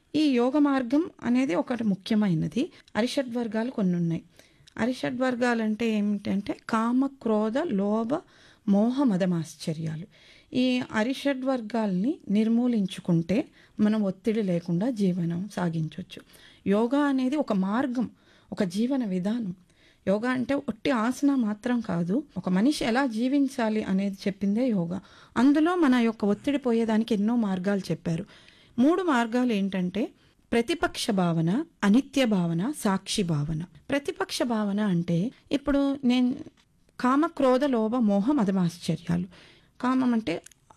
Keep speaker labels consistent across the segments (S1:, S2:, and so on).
S1: ఈ యోగ మార్గం అనేది ఒకటి ముఖ్యమైనది అరిషడ్ వర్గాలు కొన్ని ఉన్నాయి అరిషడ్ వర్గాలు అంటే ఏమిటంటే కామ క్రోధ లోభ మోహ మదమాశ్చర్యాలు ఈ అరిషడ్ వర్గాల్ని నిర్మూలించుకుంటే మనం ఒత్తిడి లేకుండా జీవనం సాగించవచ్చు యోగా అనేది ఒక మార్గం ఒక జీవన విధానం యోగా అంటే ఒట్టి ఆసన మాత్రం కాదు ఒక మనిషి ఎలా జీవించాలి అనేది చెప్పిందే యోగా అందులో మన యొక్క ఒత్తిడి పోయేదానికి ఎన్నో మార్గాలు చెప్పారు మూడు మార్గాలు ఏంటంటే ప్రతిపక్ష భావన అనిత్య భావన సాక్షి భావన ప్రతిపక్ష భావన అంటే ఇప్పుడు నేను కామ క్రోధ లోభ మోహ మదమాశ్చర్యాలు కామం అంటే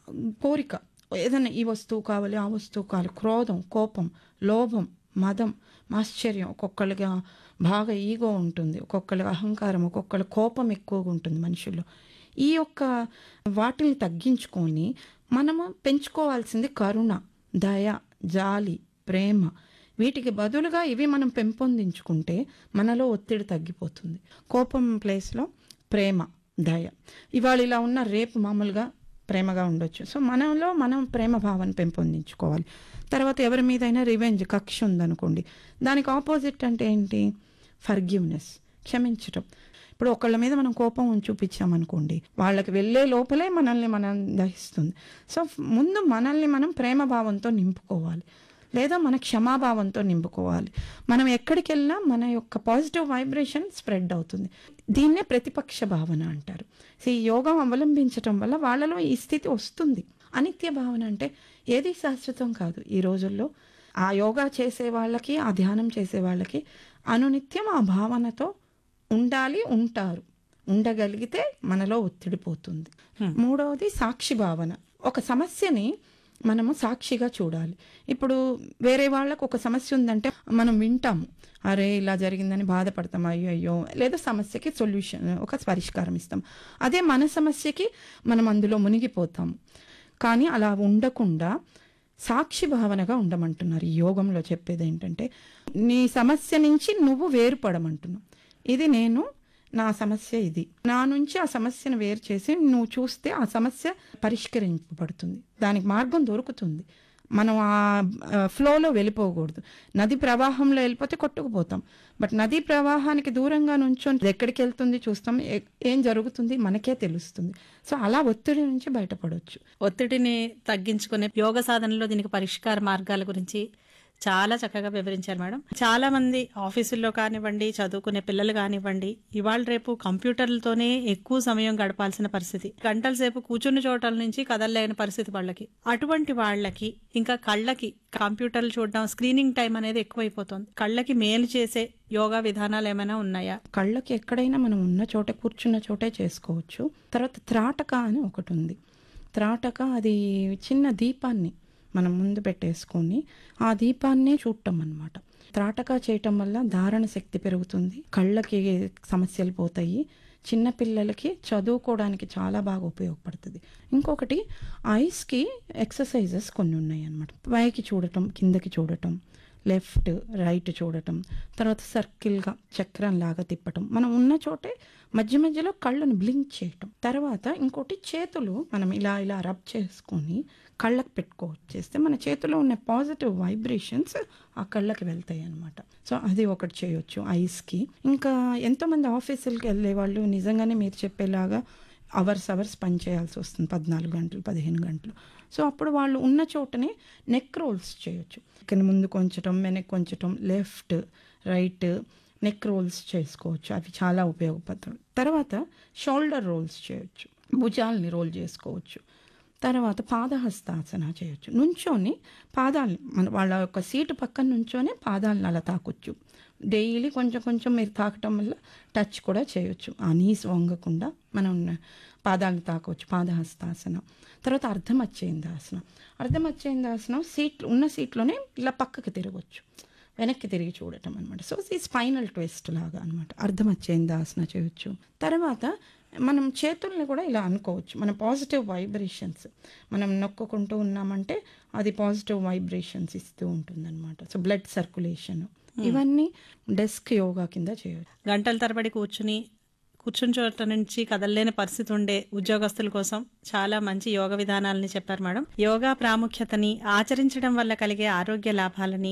S1: కోరిక ఏదైనా ఈ వస్తువు కావాలి ఆ వస్తువు కావాలి క్రోధం కోపం లోభం మదం ఆశ్చర్యం ఒక్కొక్కరిగా బాగా ఈగో ఉంటుంది ఒక్కొక్కరి అహంకారం ఒక్కొక్కరి కోపం ఎక్కువగా ఉంటుంది మనుషుల్లో ఈ యొక్క వాటిని తగ్గించుకొని మనము పెంచుకోవాల్సింది కరుణ దయ జాలి ప్రేమ వీటికి బదులుగా ఇవి మనం పెంపొందించుకుంటే మనలో ఒత్తిడి తగ్గిపోతుంది కోపం ప్లేస్లో ప్రేమ దయ ఇవాళ ఇలా ఉన్న రేపు మామూలుగా ప్రేమగా ఉండొచ్చు సో మనలో మనం ప్రేమ భావన పెంపొందించుకోవాలి తర్వాత ఎవరి మీదైనా రివెంజ్ కక్ష ఉందనుకోండి దానికి ఆపోజిట్ అంటే ఏంటి ఫర్గివ్నెస్ క్షమించటం ఇప్పుడు ఒకళ్ళ మీద మనం కోపం చూపించామనుకోండి వాళ్ళకి వెళ్ళే లోపలే మనల్ని మనం దహిస్తుంది సో ముందు మనల్ని మనం ప్రేమ భావంతో నింపుకోవాలి లేదా మన క్షమాభావంతో నింపుకోవాలి మనం ఎక్కడికి వెళ్ళినా మన యొక్క పాజిటివ్ వైబ్రేషన్ స్ప్రెడ్ అవుతుంది దీన్నే ప్రతిపక్ష భావన అంటారు సో ఈ యోగం అవలంబించటం వల్ల వాళ్ళలో ఈ స్థితి వస్తుంది అనిత్య భావన అంటే ఏది శాశ్వతం కాదు ఈ రోజుల్లో ఆ యోగా చేసే వాళ్ళకి ఆ ధ్యానం చేసే వాళ్ళకి అనునిత్యం ఆ భావనతో ఉండాలి ఉంటారు ఉండగలిగితే మనలో ఒత్తిడి పోతుంది మూడవది సాక్షి భావన ఒక సమస్యని మనము సాక్షిగా చూడాలి ఇప్పుడు వేరే వాళ్ళకు ఒక సమస్య ఉందంటే మనం వింటాము అరే ఇలా జరిగిందని బాధపడతాం అయ్యో అయ్యో లేదా సమస్యకి సొల్యూషన్ ఒక పరిష్కారం ఇస్తాం అదే మన సమస్యకి మనం అందులో మునిగిపోతాము కానీ అలా ఉండకుండా సాక్షి భావనగా ఉండమంటున్నారు ఈ యోగంలో చెప్పేది ఏంటంటే నీ సమస్య నుంచి నువ్వు వేరుపడమంటున్నావు ఇది నేను నా సమస్య ఇది నా నుంచి ఆ సమస్యను వేరు చేసి నువ్వు చూస్తే ఆ సమస్య పరిష్కరింపబడుతుంది దానికి మార్గం దొరుకుతుంది మనం ఆ ఫ్లోలో వెళ్ళిపోకూడదు నది ప్రవాహంలో వెళ్ళిపోతే కొట్టుకుపోతాం బట్ నదీ ప్రవాహానికి దూరంగా నుంచొని ఎక్కడికి వెళ్తుంది చూస్తాం ఏ- ఏం జరుగుతుంది మనకే తెలుస్తుంది సో అలా ఒత్తిడి నుంచి బయటపడవచ్చు
S2: ఒత్తిడిని తగ్గించుకునే యోగ సాధనలో దీనికి పరిష్కార మార్గాల గురించి చాలా చక్కగా వివరించారు మేడం చాలా మంది ఆఫీసుల్లో కానివ్వండి చదువుకునే పిల్లలు కానివ్వండి ఇవాళ రేపు కంప్యూటర్లతోనే ఎక్కువ సమయం గడపాల్సిన పరిస్థితి గంటల సేపు కూర్చున్న చోటల నుంచి కదలలేని పరిస్థితి వాళ్ళకి అటువంటి వాళ్ళకి ఇంకా కళ్ళకి కంప్యూటర్లు చూడడం స్క్రీనింగ్ టైం అనేది ఎక్కువైపోతుంది కళ్ళకి మేలు చేసే యోగా విధానాలు ఏమైనా ఉన్నాయా
S1: కళ్ళకి ఎక్కడైనా మనం ఉన్న చోట కూర్చున్న చోటే చేసుకోవచ్చు తర్వాత త్రాటక అని ఒకటి ఉంది త్రాటక అది చిన్న దీపాన్ని మనం ముందు పెట్టేసుకొని ఆ దీపాన్నే చూడటం అన్నమాట త్రాటక చేయటం వల్ల ధారణ శక్తి పెరుగుతుంది కళ్ళకి సమస్యలు పోతాయి చిన్న పిల్లలకి చదువుకోవడానికి చాలా బాగా ఉపయోగపడుతుంది ఇంకొకటి ఐస్కి ఎక్సర్సైజెస్ కొన్ని ఉన్నాయి అన్నమాట పైకి చూడటం కిందకి చూడటం లెఫ్ట్ రైట్ చూడటం తర్వాత సర్కిల్గా చక్రం లాగా తిప్పటం మనం ఉన్న చోటే మధ్య మధ్యలో కళ్ళను బ్లింక్ చేయటం తర్వాత ఇంకోటి చేతులు మనం ఇలా ఇలా రబ్ చేసుకొని కళ్ళకు పెట్టుకోవచ్చు చేస్తే మన చేతిలో ఉన్న పాజిటివ్ వైబ్రేషన్స్ ఆ కళ్ళకి వెళ్తాయి అనమాట సో అది ఒకటి చేయొచ్చు ఐస్కి ఇంకా ఎంతోమంది ఆఫీసులకి వెళ్ళే వాళ్ళు నిజంగానే మీరు చెప్పేలాగా అవర్స్ అవర్స్ పని చేయాల్సి వస్తుంది పద్నాలుగు గంటలు పదిహేను గంటలు సో అప్పుడు వాళ్ళు ఉన్న చోటనే నెక్ రోల్స్ చేయొచ్చు ఇక్కడ ముందు కొంచటం వెనక్కి కొంచటం లెఫ్ట్ రైట్ నెక్ రోల్స్ చేసుకోవచ్చు అవి చాలా ఉపయోగపడతాయి తర్వాత షోల్డర్ రోల్స్ చేయొచ్చు భుజాలని రోల్ చేసుకోవచ్చు తర్వాత పాదహస్తాసన చేయొచ్చు నుంచొని పాదాలని మన వాళ్ళ యొక్క సీటు పక్కన నుంచొని పాదాలను అలా తాకొచ్చు డైలీ కొంచెం కొంచెం మీరు తాకటం వల్ల టచ్ కూడా చేయొచ్చు ఆ నీస్ వంగకుండా మనం పాదాలను తాకొచ్చు పాదహస్తాసనం తర్వాత అర్ధమచ్చేందాసనం అర్ధమచ్చేందాసనం సీట్ ఉన్న సీట్లోనే ఇలా పక్కకి తిరగచ్చు వెనక్కి తిరిగి చూడటం అనమాట సో ఈ స్పైనల్ ట్విస్ట్ లాగా అనమాట అర్ధమచ్చేందాసన చేయొచ్చు తర్వాత మనం చేతుల్ని కూడా ఇలా అనుకోవచ్చు మన పాజిటివ్ వైబ్రేషన్స్ మనం నొక్కుకుంటూ ఉన్నామంటే అది పాజిటివ్ వైబ్రేషన్స్ ఇస్తూ ఉంటుందన్నమాట సో బ్లడ్ సర్క్యులేషన్ ఇవన్నీ డెస్క్ యోగా కింద చేయొచ్చు
S2: గంటల తరబడి కూర్చుని కూర్చుని చోట నుంచి కదలలేని పరిస్థితి ఉండే ఉద్యోగస్తుల కోసం చాలా మంచి యోగ విధానాలని చెప్పారు మేడం యోగా ప్రాముఖ్యతని ఆచరించడం వల్ల కలిగే ఆరోగ్య లాభాలని